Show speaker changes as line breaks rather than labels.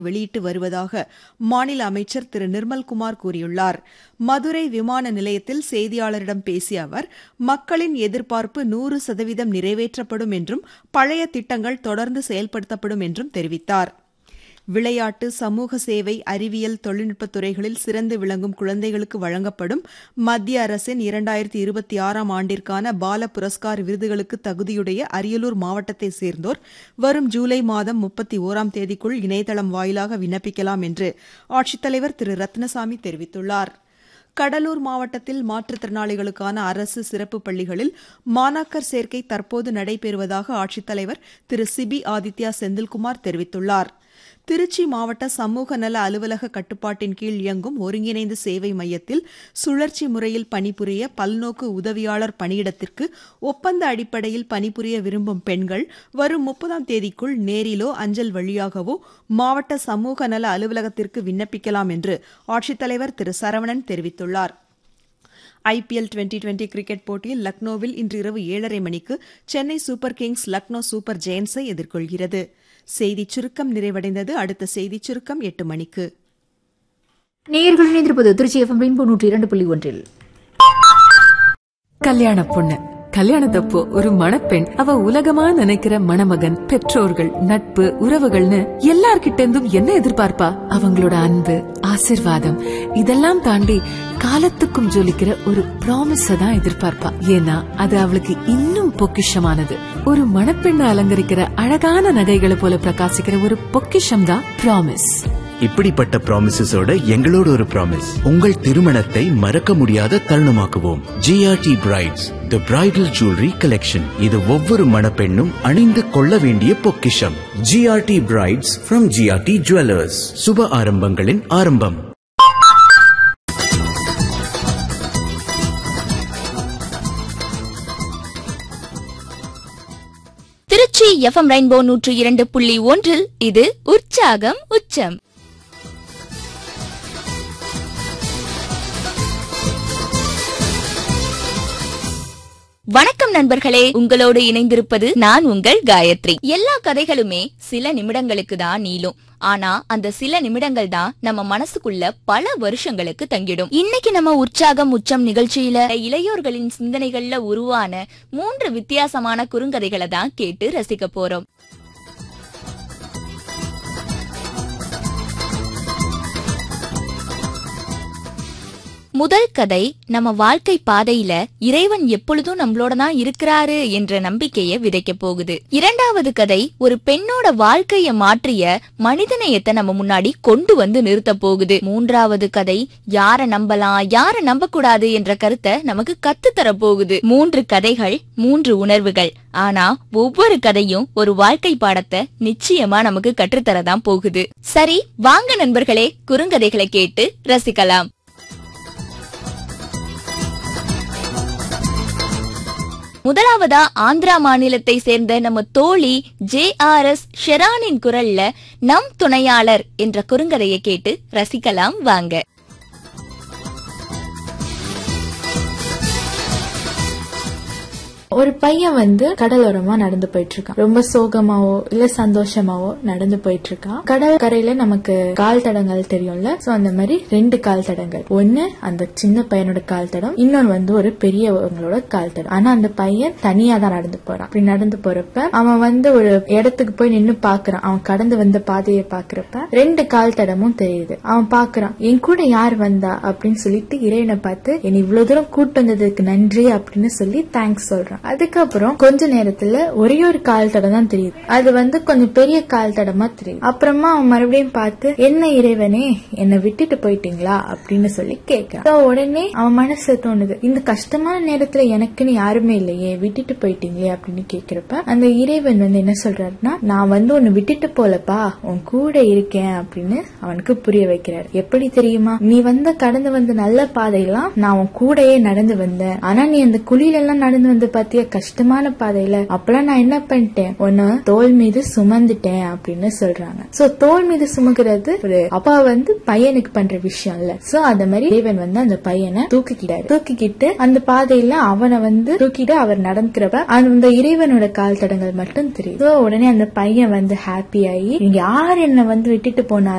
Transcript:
வெளியிட்டு வருவதாக மாநில அமைச்சர் திரு நிர்மல்குமார் கூறியுள்ளார் மதுரை விமான நிலையத்தில் செய்தியாளரிடம் பேசிய அவர் மக்களின் எதிர்பார்ப்பு நூறு சதவீதம் நிறைவேற்றப்படும் என்றும் பழைய திட்டங்கள் தொடர்ந்து செயல்படுத்தப்படும் என்றும் தெரிவித்தார் விளையாட்டு சமூக சேவை அறிவியல் தொழில்நுட்பத் துறைகளில் சிறந்து விளங்கும் குழந்தைகளுக்கு வழங்கப்படும் மத்திய அரசின் இரண்டாயிரத்தி இருபத்தி ஆறாம் ஆண்டிற்கான பால புரஸ்கார் விருதுகளுக்கு தகுதியுடைய அரியலூர் மாவட்டத்தைச் சேர்ந்தோர் வரும் ஜூலை மாதம் முப்பத்தி ஓராம் தேதிக்குள் இணையதளம் வாயிலாக விண்ணப்பிக்கலாம் என்று ஆட்சித்தலைவர் திரு ரத்னசாமி தெரிவித்துள்ளார் கடலூர் மாவட்டத்தில் மாற்றுத்திறனாளிகளுக்கான அரசு சிறப்பு பள்ளிகளில் மாணாக்கர் சேர்க்கை தற்போது நடைபெறுவதாக ஆட்சித்தலைவர் திரு சிபி ஆதித்யா செந்தில்குமார் தெரிவித்துள்ளார் திருச்சி மாவட்ட சமூக நல அலுவலக கட்டுப்பாட்டின் கீழ் இயங்கும் ஒருங்கிணைந்த சேவை மையத்தில் சுழற்சி முறையில் பணிபுரிய பல்நோக்கு உதவியாளர் பணியிடத்திற்கு ஒப்பந்த அடிப்படையில் பணிபுரிய விரும்பும் பெண்கள் வரும் முப்பதாம் தேதிக்குள் நேரிலோ அஞ்சல் வழியாகவோ மாவட்ட சமூக நல அலுவலகத்திற்கு விண்ணப்பிக்கலாம் என்று ஆட்சித்தலைவர் திரு சரவணன் தெரிவித்துள்ளார் ஐபிஎல் டுவெண்டி டுவெண்டி கிரிக்கெட் போட்டியில் லக்னோவில் இன்று இரவு ஏழரை மணிக்கு Chennai super kings Lucknow super ஜெயன்ஸை எதிர்கொள்கிறது செய்திச் சுருக்கம் நிறைவடைந்தது அடுத்த செய்திச் சுருக்கம் எட்டு மணிக்கு
நேயர்கள் இணைந்திருப்பது திருச்சி எஃப்எம் ரெயின்போ நூற்றி இரண்டு புள்ளி ஒன்றில்
கல்யாண பொண்ணு கல்யாணத்தப்போ ஒரு மணப்பெண் அவ உலகமா நினைக்கிற மணமகன் பெற்றோர்கள் நட்பு உறவுகள்னு எல்லார்கிட்ட இருந்தும் என்ன எதிர்பார்ப்பா அவங்களோட அன்பு ஆசிர்வாதம் இதெல்லாம் தாண்டி காலத்துக்கும் ஜொலிக்கிற ஒரு ப்ராமிஸ தான் எதிர்பார்ப்பா ஏன்னா அது அவளுக்கு இன்னும் பொக்கிஷமானது ஒரு மணப்பெண்ணை அலங்கரிக்கிற அழகான நகைகளை போல பிரகாசிக்கிற ஒரு பொக்கிஷம் தான் ப்ராமிஸ்
இப்படிப்பட்ட ப்ராமிசஸோட எங்களோட ஒரு ப்ராமிஸ் உங்கள் திருமணத்தை மறக்க முடியாத தருணமாக்குவோம் GRT brides the bridal jewellery collection இது ஒவ்வொரு மணப்பெண்ணும் அணிந்து கொள்ள வேண்டிய பொக்கிஷம் GRT brides from GRT jewellers சுப ஆரம்பங்களின் ஆரம்பம்
திருச்சி எஃப்எம் ரெயின்போ நூற்று இரண்டு புள்ளி ஒன்றில் இது உற்சாகம் உச்சம் வணக்கம் நண்பர்களே உங்களோடு இணைந்திருப்பது நான் உங்கள் காயத்ரி எல்லா கதைகளுமே சில நிமிடங்களுக்கு தான் நீளும் ஆனா அந்த சில நிமிடங்கள் தான் நம்ம மனசுக்குள்ள பல வருஷங்களுக்கு தங்கிடும் இன்னைக்கு நம்ம உற்சாகம் உச்சம் நிகழ்ச்சியில இளையோர்களின் சிந்தனைகள்ல உருவான மூன்று வித்தியாசமான குறுங்கதைகளை தான் கேட்டு ரசிக்க போறோம் முதல் கதை நம்ம வாழ்க்கை பாதையில இறைவன் எப்பொழுதும் நம்மளோட தான் இருக்கிறாரு என்ற நம்பிக்கைய விதைக்க போகுது இரண்டாவது கதை ஒரு பெண்ணோட வாழ்க்கைய மாற்றிய மனிதநேயத்தை நம்ம முன்னாடி கொண்டு வந்து நிறுத்த போகுது மூன்றாவது கதை யார நம்பலாம் யார நம்ப கூடாது என்ற கருத்தை நமக்கு கத்து தர போகுது மூன்று கதைகள் மூன்று உணர்வுகள் ஆனா ஒவ்வொரு கதையும் ஒரு வாழ்க்கை பாடத்தை நிச்சயமா நமக்கு கற்றுத்தரதான் போகுது சரி வாங்க நண்பர்களே குறுங்கதைகளை கேட்டு ரசிக்கலாம் முதலாவதா ஆந்திரா மாநிலத்தை சேர்ந்த நம்ம தோழி ஜே ஆர் எஸ் ஷெரானின் குரல்ல நம் துணையாளர் என்ற குறுங்கதையை கேட்டு ரசிக்கலாம் வாங்க
ஒரு பையன் வந்து கடலோரமா நடந்து போயிட்டு இருக்கான் ரொம்ப சோகமாவோ இல்ல சந்தோஷமாவோ நடந்து போயிட்டு இருக்கான் கடல் கரையில நமக்கு கால் தடங்கள் தெரியும்ல சோ அந்த மாதிரி ரெண்டு கால் தடங்கள் ஒண்ணு அந்த சின்ன பையனோட கால் தடம் இன்னொன்னு வந்து ஒரு பெரியவங்களோட கால் தடம் ஆனா அந்த பையன் தனியா தான் நடந்து போறான் அப்படி நடந்து போறப்ப அவன் வந்து ஒரு இடத்துக்கு போய் நின்னு பாக்குறான் அவன் கடந்து வந்த பாதையை பாக்குறப்ப ரெண்டு கால் தடமும் தெரியுது அவன் பாக்குறான் என் கூட யார் வந்தா அப்படின்னு சொல்லிட்டு இறைவனை பார்த்து என்னை இவ்வளவு தூரம் கூட்டு வந்ததுக்கு நன்றி அப்படின்னு சொல்லி தேங்க்ஸ் சொல்றான் அதுக்கப்புறம் கொஞ்ச நேரத்துல ஒரே ஒரு கால் தடம் தான் தெரியுது அது வந்து கொஞ்சம் பெரிய கால் தடமா தெரியுது அப்புறமா அவன் மறுபடியும் பார்த்து என்ன இறைவனே என்னை விட்டுட்டு போயிட்டீங்களா அப்படின்னு சொல்லி கேட்கிறான் உடனே அவன் மனசு தோணுது இந்த கஷ்டமான நேரத்துல எனக்குன்னு யாருமே இல்லையே விட்டுட்டு போயிட்டீங்களே அப்படின்னு கேக்குறப்ப அந்த இறைவன் வந்து என்ன சொல்றாருன்னா நான் வந்து உன்னை விட்டுட்டு போலப்பா உன் கூட இருக்கேன் அப்படின்னு அவனுக்கு புரிய வைக்கிறார் எப்படி தெரியுமா நீ வந்த கடந்து வந்த நல்ல பாதையெல்லாம் நான் உன் கூடயே நடந்து வந்தேன் ஆனா நீ அந்த குழியில எல்லாம் நடந்து வந்து பார்த்து பாத்தியா கஷ்டமான பாதையில அப்பெல்லாம் நான் என்ன பண்ணிட்டேன் உன்ன தோல் மீது சுமந்துட்டேன் அப்படின்னு சொல்றாங்க சோ தோல் மீது சுமக்கிறது ஒரு அப்பா வந்து பையனுக்கு பண்ற விஷயம் இல்ல சோ அந்த மாதிரி தேவன் வந்து அந்த பையனை தூக்கிக்கிட்டாரு தூக்கிக்கிட்டு அந்த பாதையில அவனை வந்து தூக்கிட்டு அவர் நடக்கிறப்ப அந்த இறைவனோட கால் தடங்கள் மட்டும் தெரியும் சோ உடனே அந்த பையன் வந்து ஹாப்பி ஆகி நீங்க யார் என்ன வந்து விட்டுட்டு போனாலும்